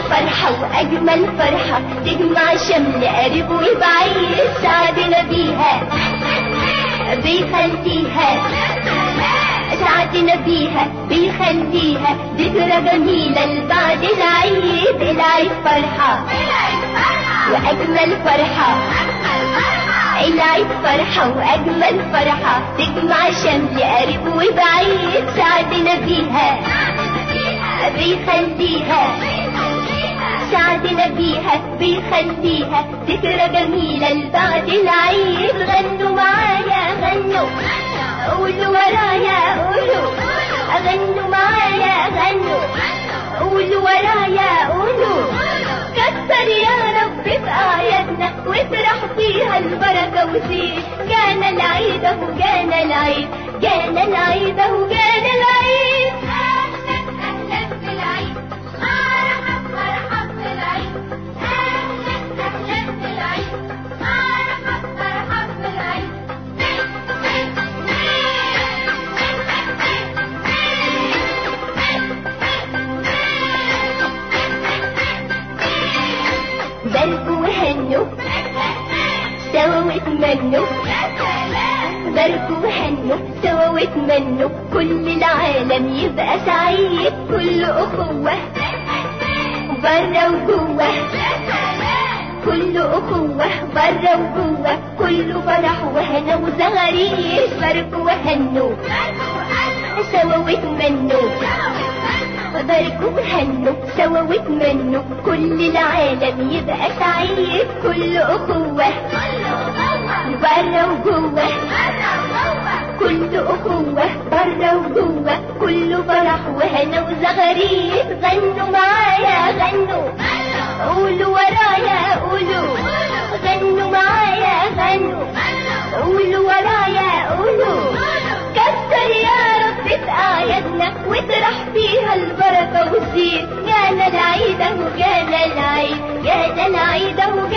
فرحة وأجمل فرحة تجمع شمل قريب وبعيد سعدنا بيها بيخليها سعدنا بيها بيخليها ذكرى جميلة لبعد العيد العيد فرحة وأجمل فرحة العيد فرحة وأجمل فرحة تجمع شمل قريب وبعيد سعدنا بيها بيخليها سعدنا بيها بيخليها ذكرى جميلة لبعد العيد غنوا معايا غنوا قولوا ورايا قولوا غنوا معايا غنوا قولوا ورايا قولوا كتر يا رب في اعيادنا وافرح فيها البركه وزيد جانا العيد اهو جانا العيد جانا العيد اهو جانا العيد اهلا اهلا بالعيد مرحب مرحب بالعيد اهلا اهلا بالعيد مرحب مرحب بالعيد باركوا وهنوا سوا واتمنوا باركوا وهنوا سوا واتمنوا كل العالم يبقى سعيد كل أخوة برا وجوه كل أخوة برا وجوه كل فرح وهنا وزغاريد باركوا وهنوا سوا واتمنوا باركوا وهنوا سوا واتمنوا كل العالم يبقى سعيد كل أخوة برا وجوه كل أخوة برا وجوه كل فرح وهنا وزغاريد غنوا معايا غنوا قولوا ورايا قولوا غنوا معايا غنوا قولوا ورايا قولوا كتر يا رب في أعيادنا واطرح فيها البركة والزين جانا العيد اهو جانا العيد جانا العيد اهو